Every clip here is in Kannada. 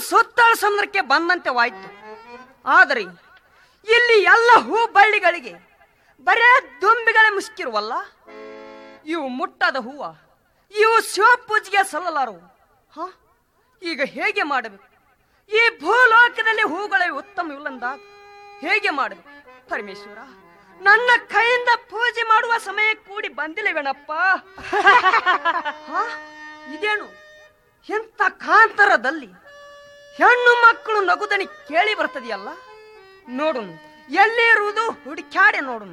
ಸುತ್ತಳ ಸಮುದ್ರಕ್ಕೆ ಬಂದಂತೆ ವಾಯ್ತು ಆದರೆ ಇಲ್ಲಿ ಎಲ್ಲ ಹೂ ಬಳ್ಳಿಗಳಿಗೆ ಬರೇ ದುಂಬಿಗಳೇ ಮುಸ್ಕಿರುವಲ್ಲ ಇವು ಮುಟ್ಟದ ಹೂವ ಇವು ಶಿವಪೂಜೆಗೆ ಸಲ್ಲಲಾರವು ಹ ಈಗ ಹೇಗೆ ಮಾಡಬೇಕು ಈ ಭೂಲೋಕದಲ್ಲಿ ಹೂಗಳೇ ಉತ್ತಮವಿಲ್ಲಂದಾಗ ಹೇಗೆ ಮಾಡಬೇಕು ಪರಮೇಶ್ವರ ನನ್ನ ಕೈಯಿಂದ ಪೂಜೆ ಮಾಡುವ ಸಮಯ ಕೂಡಿ ಬಂದಿಲ್ಲವೇನಪ್ಪ ಹ? ಇದೇನು ಎಂತ ಕಾಂತರದಲ್ಲಿ ಹೆಣ್ಣು ಮಕ್ಕಳು ನಗುದನಿ ಕೇಳಿ ಬರ್ತದೆಯಲ್ಲ ನೋಡು ಎಲ್ಲಿ ಇರುವುದು ಹುಡುಕ್ಯಾಡೆ ನೋಡು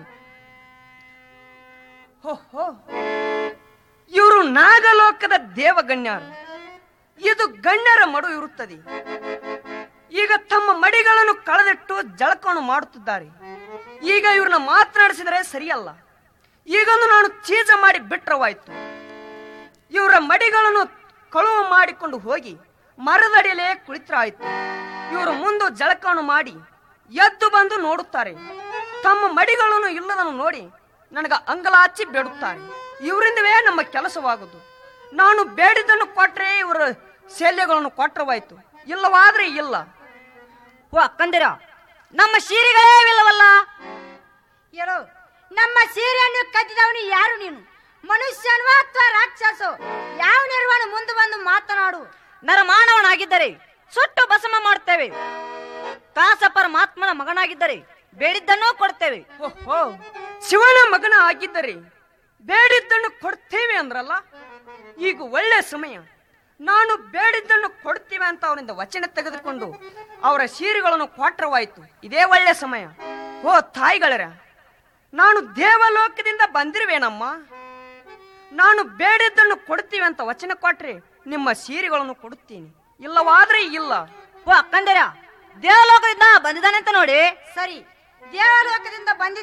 ಹೋ ಇವರು ನಾಗಲೋಕದ ದೇವಗಣ್ಯರು ಇದು ಗಣ್ಯರ ಮಡು ಇರುತ್ತದೆ ಈಗ ತಮ್ಮ ಮಡಿಗಳನ್ನು ಕಳೆದಿಟ್ಟು ಜಳಕವನ್ನು ಮಾಡುತ್ತಿದ್ದಾರೆ ಈಗ ಇವ್ರನ್ನ ಮಾತನಾಡಿಸಿದರೆ ಸರಿಯಲ್ಲ ಈಗೊಂದು ನಾನು ಚೀಜ ಮಾಡಿ ಬಿಟ್ರವಾಯ್ತು ಇವರ ಮಡಿಗಳನ್ನು ಕಳುವು ಮಾಡಿಕೊಂಡು ಹೋಗಿ ಮರದಡಿಯಲ್ಲೇ ಕುಳಿತರಾಯ್ತು ಇವರು ಮುಂದೆ ಜಳಕವನ್ನು ಮಾಡಿ ಎದ್ದು ಬಂದು ನೋಡುತ್ತಾರೆ ತಮ್ಮ ಮಡಿಗಳನ್ನು ಇಲ್ಲದನ್ನು ನೋಡಿ ನನಗ ಅಂಗಲಾಚಿ ಬೇಡುತ್ತಾರೆ ಇವರಿಂದವೇ ನಮ್ಮ ಕೆಲಸವಾಗುದು ನಾನು ಬೇಡಿದ್ದನ್ನು ಕೊಟ್ರೆ ಇವರ ಶಲ್ಯಗಳನ್ನು ಕೊಟ್ಟರವಾಯ್ತು ಇಲ್ಲವಾದ್ರೆ ಇಲ್ಲ ಓ ಅಕ್ಕಂದಿರ ನಮ್ಮ ಸೀರೆಗಳೇ ಇಲ್ಲವಲ್ಲ ಹೇಳು ನಮ್ಮ ಸೀರೆಯನ್ನು ಕದ್ದಿದವನು ಯಾರು ನೀನು ಮನುಷ್ಯನೋ ಅಥವಾ ರಾಕ್ಷಸೋ ಯಾವ ನಿರ್ವಹಣೆ ಮುಂದೆ ಬಂದು ಮಾತನಾಡು ನರಮಾನವನಾಗಿದ್ದರೆ ಸುಟ್ಟು ಭಸ್ಮ ಮಾಡುತ್ತೇವೆ ಕಾಸ ಪರಮಾತ್ಮನ ಮಗನಾಗಿದ್ದರೆ ಬೇಡಿದ್ದನ್ನೂ ಕೊಡ್ತೇವೆ ಓಹೋ ಶಿವನ ಮಗನ ಆಗಿದ್ದರೆ ಬೇಡಿದ್ದನ್ನು ಕೊಡ್ತೇವೆ ಅಂದ್ರಲ್ಲ ಈಗ ಒಳ್ಳೆ ಸಮಯ ನಾನು ಬೇಡಿದ್ದನ್ನು ಕೊಡ್ತೇವೆ ಅಂತ ಅವರಿಂದ ವಚನ ತೆಗೆದುಕೊಂಡು ಅವರ ಸೀರೆಗಳನ್ನು ಕೊಟ್ರವಾಯ್ತು ಇದೇ ಒಳ್ಳೆ ಸಮಯ ಓ ತಾಯಿಗಳರ ನಾನು ದೇವಲೋಕದಿಂದ ಬಂದಿರುವೇನಮ್ಮ ನಾನು ಬೇಡಿದ್ದನ್ನು ಕೊಡ್ತೀವಿ ಅಂತ ವಚನ ಕೊಟ್ರೆ ನಿಮ್ಮ ಸೀರೆಗಳನ್ನು ಕೊಡುತ್ತೀನಿ ಇಲ್ಲವಾದ್ರೆ ಇಲ್ಲ ಓ ಅಕ್ಕಂದಿರ ದೇವಲೋಕದಿಂದ ಬಂದಿದ್ದಾನೆ ಅಂತ ನೋಡಿ ಸರಿ ದೇವಲೋಕದಿಂದ ಬಂದಿದ್ದ